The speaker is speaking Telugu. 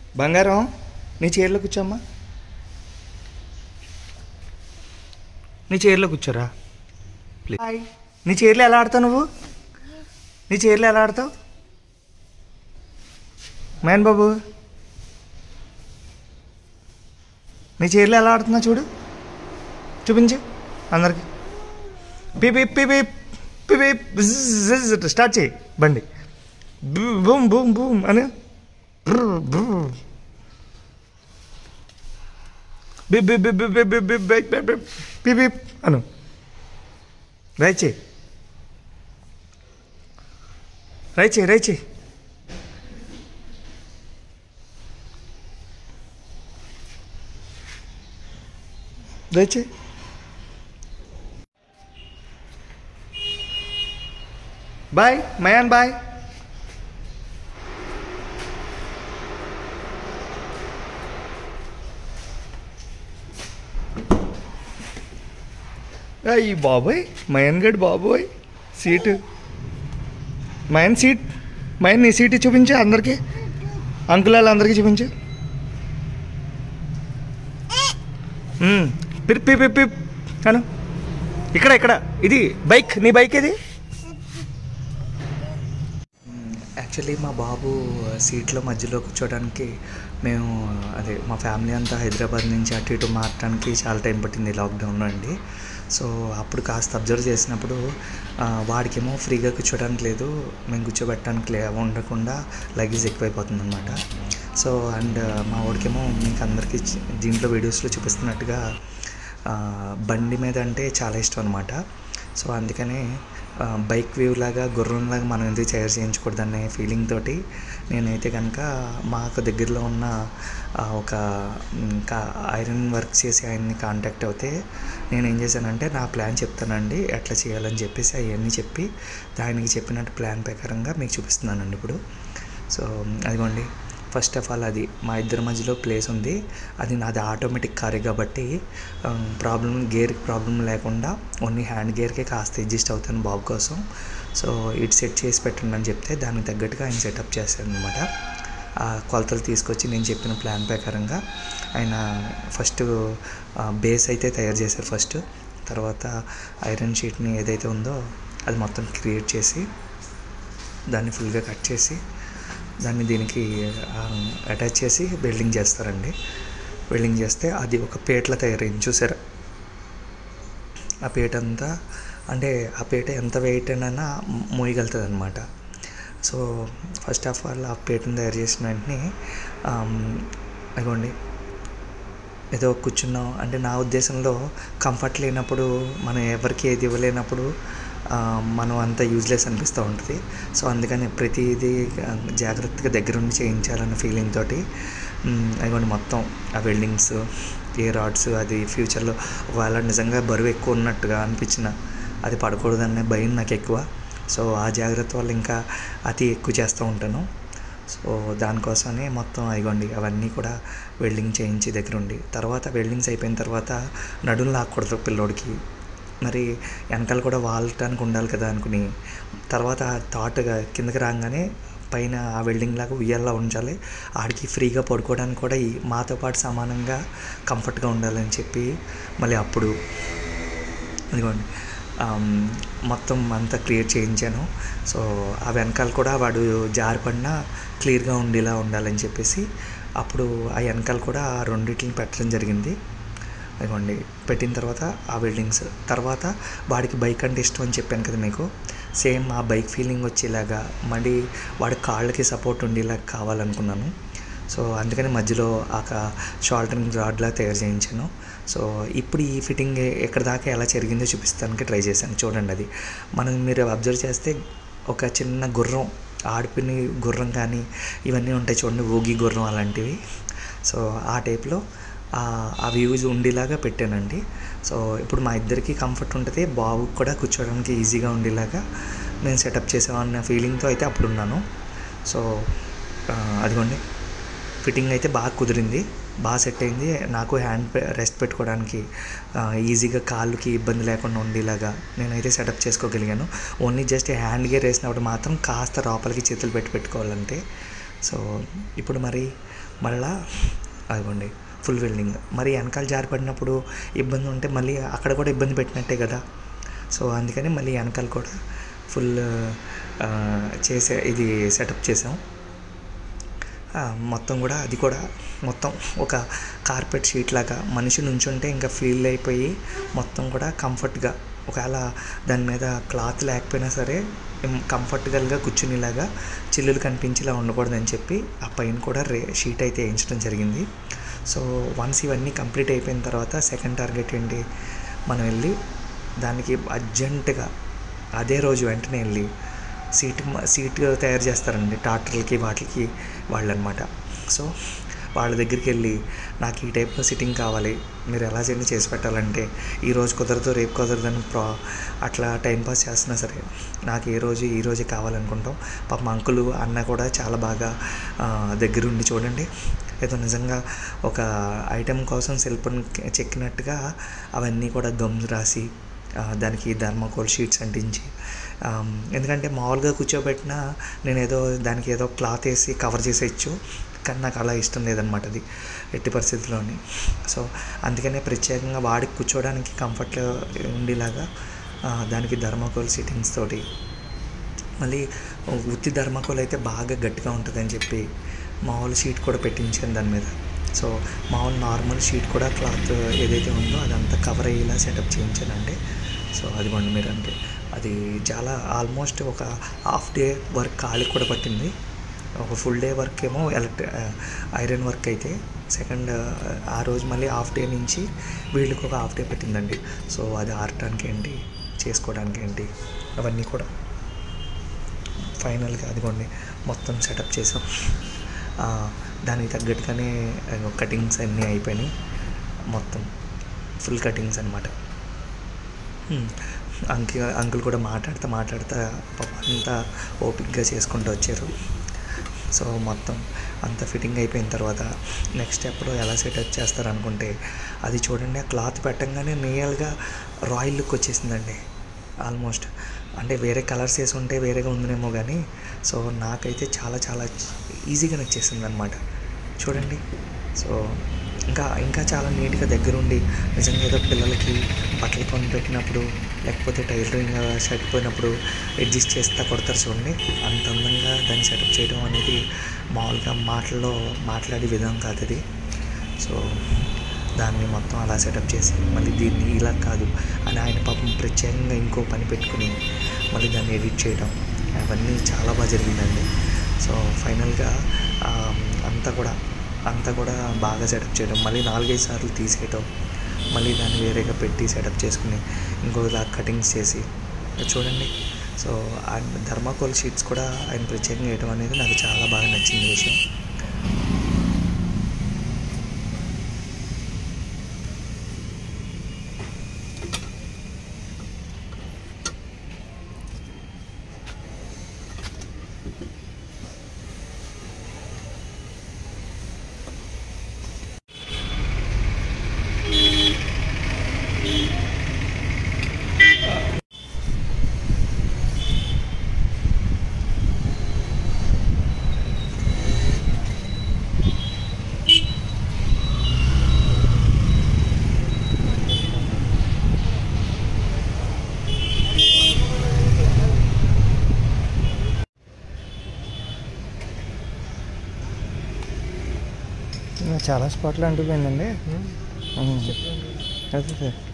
బంగారం నీ చైర్లో కూర్చోమ్మా నీ చైర్లో కూర్చోరా ప్లీజ్ హాయ్ నీ చైర్లో ఎలా ఆడతావు నువ్వు నీ చైర్లో ఎలా ఆడతావు మేన్ బాబు నీ చైర్లో ఎలా ఆడుతున్నా చూడు చూపించు అందరికి పిపి పిపి పిపి బిజ్ స్టార్ట్ చేయి బండి బూ- బూమ్ బూమ్ బూమ్ అని బ్రర్ బ్రర్. బిప్ బిప్ బిప్ బిప్ బిప్ బిప్ బిప్ బిప్ బిప్ బిప్ బిప్ అను రైట్ చేయి రైట్ చేయి రైట్ చేయి రైట్ చేయి బాయ్ మయాన్ బాయ్ అయ్యి బాబోయ్ మయన్ గడ్ బాబోయ్ సీటు మయన్ సీట్ మయన్ నీ సీట్ చూపించు అందరికి అంకుల్ వాళ్ళు అందరికీ చూపించు మ్మ్. పిప్ పిప్ పిప్ పిప్ అను ఇక్కడ ఇక్కడ ఇది బైక్ నీ బైక్ ఇది యాక్చువల్లీ మా బాబు సీట్లో మధ్యలో కూర్చోడానికి మేము అదే మా ఫ్యామిలీ అంతా హైదరాబాద్ నుంచి అటు ఇటు మారడానికి చాలా టైం పట్టింది లాక్డౌన్లో అండి సో అప్పుడు కాస్త అబ్జర్వ్ చేసినప్పుడు ఆ, వాడికేమో ఫ్రీగా కూర్చోడానికి లేదు మేము కూర్చోబెట్టడానికి లే ఉండకుండా లగేజ్ ఎక్కువైపోతుంది అనమాట సో అండ్ మా వాడికేమో మీకు అందరికీ చి- దీంట్లో వీడియోస్లో చూపిస్తున్నట్టుగా ఆ, బండి మీద అంటే చాలా ఇష్టం అనమాట సో అందుకనే ఆ, బైక్ వ్యూ లాగా గుర్రంలాగా మనం ఎందుకు తయారు చేయించకూడదనే ఫీలింగ్ తోటి నేనైతే కనుక మాకు దగ్గరలో ఉన్న ఆ, ఒక ఇంకా ఐరన్ వర్క్ చేసి ఆయన్ని కాంటాక్ట్ అవుతే నేను ఏం చేశానంటే నా ప్లాన్ చెప్తానండి ఎట్లా చేయాలని చెప్పేసి అవన్నీ చెప్పి దానికి చెప్పినట్టు ప్లాన్ ప్రకారంగా మీకు చూపిస్తున్నానండి ఇప్పుడు సో అదిగోండి ఫస్ట్ ఆఫ్ ఆల్ అది మా ఇద్దరి మధ్యలో ప్లేస్ ఉంది అది నాది ఆటోమేటిక్ కారే కాబట్టి ప్రాబ్లం గేర్ ప్రాబ్లం లేకుండా ఓన్లీ హ్యాండ్ గేర్కే కాస్త అడ్జస్ట్ అవుతాను బాబు కోసం సో ఇటు సెట్ చేసి పెట్టండి అని చెప్తే దానికి తగ్గట్టుగా ఆయన సెటప్ చేశాను అనమాట ఆ కొలతలు తీసుకొచ్చి నేను చెప్పిన ప్లాన్ ప్రకారంగా ఆయన ఫస్ట్ బేస్ అయితే తయారు చేశారు ఫస్ట్ తర్వాత ఐరన్ షీట్ని ఏదైతే ఉందో అది మొత్తం క్రియేట్ చేసి దాన్ని ఫుల్గా కట్ చేసి దాన్ని దీనికి అటాచ్ చేసి వెల్డింగ్ చేస్తారండి వెల్డింగ్ చేస్తే అది ఒక పేట్ల తయారైంది చూసారా ఆ పేట అంతా అంటే ఆ పేట ఎంత వెయిట్ అయినా మోయగలుగుతుంది అనమాట సో ఫస్ట్ ఆఫ్ ఆల్ ఆ పేటను తయారు చేసిన వెంటనే అదిగోండి ఏదో కూర్చున్నాం అంటే నా ఉద్దేశంలో కంఫర్ట్ లేనప్పుడు మనం ఎవరికి ఏది ఇవ్వలేనప్పుడు ఆ, మనం అంత యూజ్లెస్ అనిపిస్తూ ఉంటుంది సో అందుకని ప్రతిదీ జాగ్రత్తగా దగ్గరుండి చేయించాలన్న ఫీలింగ్ తోటి మ్, అదిగోండి మొత్తం ఆ వెల్డింగ్స్ ఏ రాడ్స్ అది ఫ్యూచర్లో ఒకవేళ నిజంగా బరువు ఎక్కువ ఉన్నట్టుగా అనిపించిన అది పడకూడదనే భయం నాకు ఎక్కువ సో ఆ జాగ్రత్త వల్ల ఇంకా అతి ఎక్కువ చేస్తూ ఉంటాను సో దానికోసమని మొత్తం అయిగోండి అవన్నీ కూడా వెల్డింగ్ చేయించి దగ్గరుండి తర్వాత వెల్డింగ్స్ అయిపోయిన తర్వాత నడులు లాక్కూడదు పిల్లోడికి మరి వెనకాల కూడా వాలటానికి ఉండాలి కదా అనుకుని తర్వాత థాట్గా కిందకి రాగానే పైన ఆ వెల్డింగ్ లాగా ఉయ్యాలా ఉంచాలి ఆడికి ఫ్రీగా పడుకోవడానికి కూడా ఈ మాతో పాటు సమానంగా కంఫర్ట్గా ఉండాలని చెప్పి మళ్ళీ అప్పుడు ఇదిగోండి ఆమ్, మొత్తం అంతా క్రియేట్ చేయించాను సో ఆ వెనకాల కూడా వాడు జారిపడినా క్లియర్గా ఉండేలా ఉండాలని చెప్పేసి అప్పుడు ఆ వెనకాల కూడా ఆ రెండింటిని పెట్టడం జరిగింది అదిగోండి పెట్టిన తర్వాత ఆ బిల్డింగ్స్ తర్వాత వాడికి బైక్ అంటే ఇష్టం అని చెప్పాను కదా మీకు సేమ్ ఆ బైక్ ఫీలింగ్ వచ్చేలాగా మళ్ళీ వాడి కాళ్ళకి సపోర్ట్ ఉండేలా కావాలనుకున్నాను సో అందుకని మధ్యలో ఆ షోల్డరింగ్ రాడ్లా తయారు చేయించాను సో ఇప్పుడు ఈ ఫిట్టింగ్ ఎక్కడ దాకా ఎలా జరిగిందో చూపిస్తానికి ట్రై చేశాను చూడండి అది మనం మీరు అబ్జర్వ్ చేస్తే ఒక చిన్న గుర్రం ఆడిపిని గుర్రం కానీ ఇవన్నీ ఉంటాయి చూడండి ఊగి గుర్రం అలాంటివి సో ఆ టైప్లో ఆ వ్యూస్ ఉండేలాగా పెట్టానండి సో ఇప్పుడు మా ఇద్దరికి కంఫర్ట్ ఉంటుంది బాబు కూడా కూర్చోవడానికి ఈజీగా ఉండేలాగా నేను సెటప్ చేసామన్న ఫీలింగ్తో అయితే అప్పుడు ఉన్నాను సో ఆ, అదిగోండి ఫిట్టింగ్ అయితే బాగా కుదిరింది బాగా సెట్ అయింది నాకు హ్యాండ్ రెస్ట్ పెట్టుకోవడానికి ఆ, ఈజీగా కాళ్ళకి ఇబ్బంది లేకుండా ఉండేలాగా నేనైతే సెటప్ చేసుకోగలిగాను ఓన్లీ జస్ట్ హ్యాండ్ గేర్ వేసినప్పుడు మాత్రం కాస్త లోపలికి చేతులు పెట్టి పెట్టుకోవాలంటే సో ఇప్పుడు మరి మళ్ళా అదిగోండి ఫుల్ వెల్డింగ్ మరి వెనకాల జారిపడినప్పుడు ఇబ్బంది ఉంటే మళ్ళీ అక్కడ కూడా ఇబ్బంది పెట్టినట్టే కదా సో అందుకని మళ్ళీ వెనకాల కూడా ఫుల్ చేసే ఇది సెటప్ చేసాం ఆ, మొత్తం కూడా అది కూడా మొత్తం ఒక కార్పెట్ షీట్ లాగా మనిషి నుంచుంటే ఇంకా ఫీల్ అయిపోయి మొత్తం కూడా కంఫర్ట్గా ఒకవేళ దాని మీద క్లాత్ లేకపోయినా సరే కంఫర్టబుల్గా కూర్చునేలాగా చిల్లులు కనిపించేలా ఉండకూడదని చెప్పి ఆ పైన కూడా రే షీట్ అయితే వేయించడం జరిగింది సో వన్స్ ఇవన్నీ కంప్లీట్ అయిపోయిన తర్వాత సెకండ్ టార్గెట్ ఏంటి మనం వెళ్ళి దానికి అర్జెంటుగా అదే రోజు వెంటనే వెళ్ళి సీట్ సీట్ తయారు చేస్తారండి ట్రాక్టర్లకి వాటికి వాళ్ళు అనమాట సో వాళ్ళ దగ్గరికి వెళ్ళి నాకు ఈ టైప్లో సిట్టింగ్ కావాలి మీరు ఎలా చేయండి చేసి పెట్టాలంటే ఈ రోజు కుదరదు రేపు కుదరదని ప్రా అట్లా టైం పాస్ చేస్తున్నా సరే నాకు ఏ రోజు ఈ రోజే కావాలనుకుంటాం పాప అంకులు అన్న కూడా చాలా బాగా ఆ, దగ్గరుండి చూడండి ఏదో నిజంగా ఒక ఐటెం కోసం శిల్పం చెక్కినట్టుగా అవన్నీ కూడా గమ్స్ రాసి ఆ, దానికి ధర్మకోల్ షీట్స్ అంటించి ఆమ్, ఎందుకంటే మామూలుగా కూర్చోబెట్టినా నేను ఏదో దానికి ఏదో క్లాత్ వేసి కవర్ చేసేయచ్చు కానీ నాకు అలా ఇష్టం లేదనమాట అది ఎట్టి పరిస్థితుల్లోని సో అందుకనే ప్రత్యేకంగా వాడికి కూర్చోవడానికి కంఫర్ట్గా ఉండేలాగా ఆ, దానికి ధర్మకోల్ సిట్టింగ్స్ తోటి మళ్ళీ ఉత్తి ధర్మకోల్ అయితే బాగా గట్టిగా ఉంటుందని చెప్పి మామూలు షీట్ కూడా పెట్టించాను దాని మీద సో మామూలు నార్మల్ షీట్ కూడా క్లాత్ ఏదైతే ఉందో అదంతా కవర్ అయ్యేలా సెటప్ చేయించానండి సో అదిగోండి మీరు అంటే అది చాలా ఆల్మోస్ట్ ఒక హాఫ్ డే వర్క్ ఖాళీ కూడా పట్టింది ఒక ఫుల్ డే వర్క్ ఏమో ఎలక్ట్రి ఐరన్ వర్క్ అయితే సెకండ్ ఆ రోజు మళ్ళీ హాఫ్ డే నుంచి వీళ్ళకి ఒక హాఫ్ డే పెట్టిందండి సో అది ఆడటానికి ఏంటి చేసుకోవడానికి ఏంటి అవన్నీ కూడా ఫైనల్గా అదిగోండి మొత్తం సెటప్ చేసాం ఆ, దానికి తగ్గట్టుగానే కటింగ్స్ అన్నీ అయిపోయినాయి మొత్తం ఫుల్ కటింగ్స్ అనమాట అంకి అంకుల్ కూడా మాట్లాడుతూ మాట్లాడుతూ పాపం అంతా ఓపిక్గా చేసుకుంటూ వచ్చారు సో మొత్తం అంత ఫిట్టింగ్ అయిపోయిన తర్వాత నెక్స్ట్ స్టెప్లో ఎలా సెటప్ చేస్తారు అనుకుంటే అది చూడండి ఆ క్లాత్ పెట్టంగానే రియల్గా రాయల్ లుక్ వచ్చేసిందండి ఆల్మోస్ట్ అంటే వేరే కలర్స్ వేసి ఉంటే వేరేగా ఉందనేమో కానీ సో నాకైతే చాలా చాలా ఈజీగా నచ్చేసింది అనమాట చూడండి సో ఇంకా ఇంకా చాలా నీట్గా దగ్గరుండి నిజంగా ఏదో పిల్లలకి బట్టలు కొని పెట్టినప్పుడు లేకపోతే టైలరింగ్ షర్ట్ పోయినప్పుడు అడ్జస్ట్ చేస్తా కొడతారు చూడండి అంత అందంగా దాన్ని సెటప్ చేయడం అనేది మామూలుగా మాటల్లో మాట్లాడే విధానం కాదు అది సో దాన్ని మొత్తం అలా సెటప్ చేసి మళ్ళీ దీన్ని ఇలా కాదు అని ఆయన పాపం ప్రత్యేకంగా ఇంకో పని పెట్టుకుని మళ్ళీ దాన్ని ఎడిట్ చేయడం అవన్నీ చాలా బాగా జరిగిందండి సో ఫైనల్గా ఆ, అంతా కూడా అంతా కూడా బాగా సెటప్ చేయడం మళ్ళీ నాలుగైదు సార్లు తీసేయటం మళ్ళీ దాన్ని వేరేగా పెట్టి సెటప్ చేసుకుని ఇంకోలా కటింగ్స్ చేసి చూడండి సో ఆ ధర్మాకోల్ షీట్స్ కూడా ఆయన ప్రత్యేకంగా వేయడం అనేది నాకు చాలా బాగా నచ్చింది విషయం చాలా స్పాట్లు అంటుపోయిందండి అదే సార్